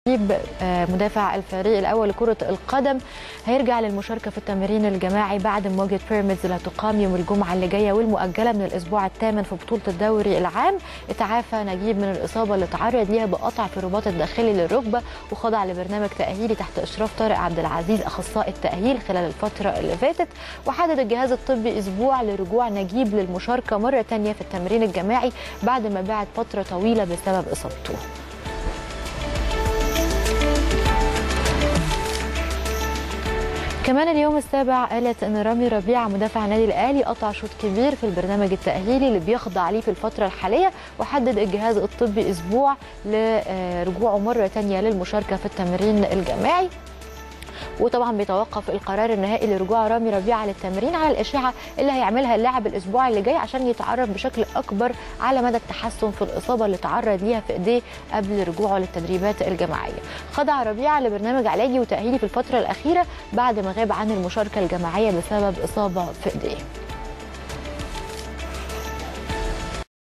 نجيب مدافع الفريق الاول لكره القدم هيرجع للمشاركه في التمرين الجماعي بعد مواجهه بيراميدز اللي هتقام يوم الجمعه اللي جايه والمؤجله من الاسبوع الثامن في بطوله الدوري العام اتعافى نجيب من الاصابه اللي تعرض ليها بقطع في الرباط الداخلي للركبه وخضع لبرنامج تاهيلي تحت اشراف طارق عبد العزيز اخصائي التاهيل خلال الفتره اللي فاتت وحدد الجهاز الطبي اسبوع لرجوع نجيب للمشاركه مره ثانيه في التمرين الجماعي بعد ما بعد فتره طويله بسبب اصابته كمان اليوم السابع قالت ان رامي ربيعه مدافع النادي الاهلي قطع شوط كبير في البرنامج التاهيلي اللي بيخضع ليه في الفتره الحاليه وحدد الجهاز الطبي اسبوع لرجوعه مره ثانيه للمشاركه في التمرين الجماعي وطبعا بيتوقف القرار النهائي لرجوع رامي ربيعه للتمرين على الاشعه اللي هيعملها اللاعب الاسبوع اللي جاي عشان يتعرف بشكل اكبر على مدى التحسن في الاصابه اللي تعرض ليها في ايديه قبل رجوعه للتدريبات الجماعيه. خضع ربيعه لبرنامج علاجي وتاهيلي في الفتره الاخيره بعد ما غاب عن المشاركه الجماعيه بسبب اصابه في ايديه.